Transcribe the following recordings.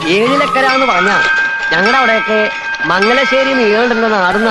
ഏഴിലക്കര എന്ന് പറഞ്ഞ ഞങ്ങളുടെ അവിടെയൊക്കെ മംഗലശ്ശേരി നീളുണ്ടെന്ന നാടുന്ന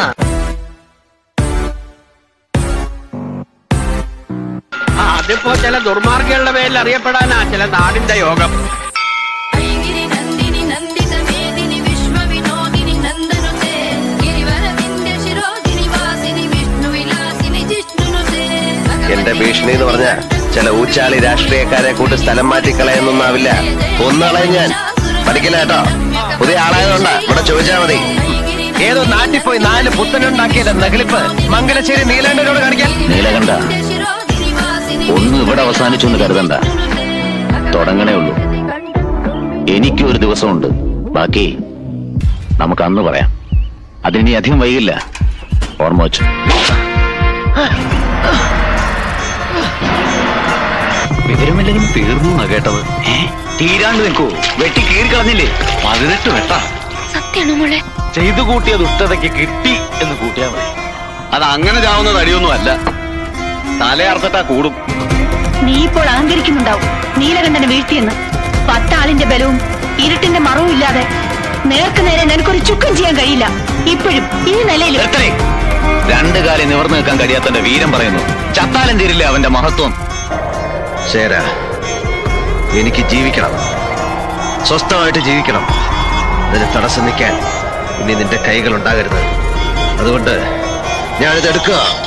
ആ, അതിപ്പോ ചില ദുർമാർഗങ്ങളുടെ പേരിൽ അറിയപ്പെടാനാ ചില നാടിന്റെ യോഗം ഐഗിരി നന്ദിനി നന്ദിത മേദിനി വിശ്വവിനോദിനി നന്ദനുതേ ഗിരിവരവിന്ധ്യ ശിരോദിനി വാസിനി വിഷ്ണു വിലാസിനി ജിഷ്ണുനുതേ എന്റെ ഭീഷണി എന്ന് പറഞ്ഞ ചില ഊച്ചാളി രാഷ്ട്രീയക്കാരെ കൂട്ടി സ്ഥലം മാറ്റിക്കളയൊന്നുമാവില്ല ഒന്നളയും ഞാൻ പഠിക്കില്ല കേട്ടോ പുതിയ ആളായതുകൊണ്ടാ ഇവിടെ ചോദിച്ചാ മതി ഏതോ നാട്ടിൽ പോയി നാല് പുത്തനുണ്ടാക്കിയത് നഗലിപ്പ് മംഗലശ്ശേരി നീലാണ്ടനോട് കാണിക്കാൻ നീലകണ്ഠ ഒന്നും ഇവിടെ അവസാനിച്ചു എന്ന് കരുതണ്ട തുടങ്ങണേ ഉള്ളൂ എനിക്കും ഒരു ദിവസമുണ്ട് ബാക്കി നമുക്ക് അന്ന് പറയാം അതിനി അധികം വൈകില്ല ഓർമ്മ വെച്ചു വിവരമില്ലെങ്കിലും തീർന്നു എന്നാ കേട്ടത് ഏ? തീരാണ്ട് നിൽക്കൂ വെട്ടി കീറിക്കളഞ്ഞില്ലേ പതിനെട്ട് വെട്ടാ സത്യാണോ മോളെ ചെയ്തു കൂട്ടിയ ദുഷ്ടതയ്ക്ക് കിട്ടി എന്ന് കൂട്ടിയാ മതി അത് അങ്ങനെ ചാവുന്ന തടിയൊന്നും അല്ല തലയർത്തിട്ടാ കൂടും നീ ഇപ്പോൾ അഹങ്കരിക്കുന്നുണ്ടാവും നീലകണ്ഠനെ വീഴ്ത്തിയെന്ന് പത്താളിന്റെ ബലവും ഇരുട്ടിന്റെ മറവും ഇല്ലാതെ നേർക്ക് നേരെ നിനക്കൊരു ചുക്കം ചെയ്യാൻ കഴിയില്ല ഇപ്പോഴും ഈ നിലയിൽ നിർത്തണേ രണ്ടു കാലി നിവർന്നു നിൽക്കാൻ കഴിയാത്തന്റെ വീരം പറയുന്നു ചത്താലും തീരില്ല അവന്റെ മഹത്വം ശരാ എനിക്ക് ജീവിക്കണം സ്വസ്ഥമായിട്ട് ജീവിക്കണം അതിന് തടസ്സം നിൽക്കാൻ ഇനി നിന്റെ കൈകൾ ഉണ്ടാകരുത് അതുകൊണ്ട് ഞാനിത് എടുക്കുക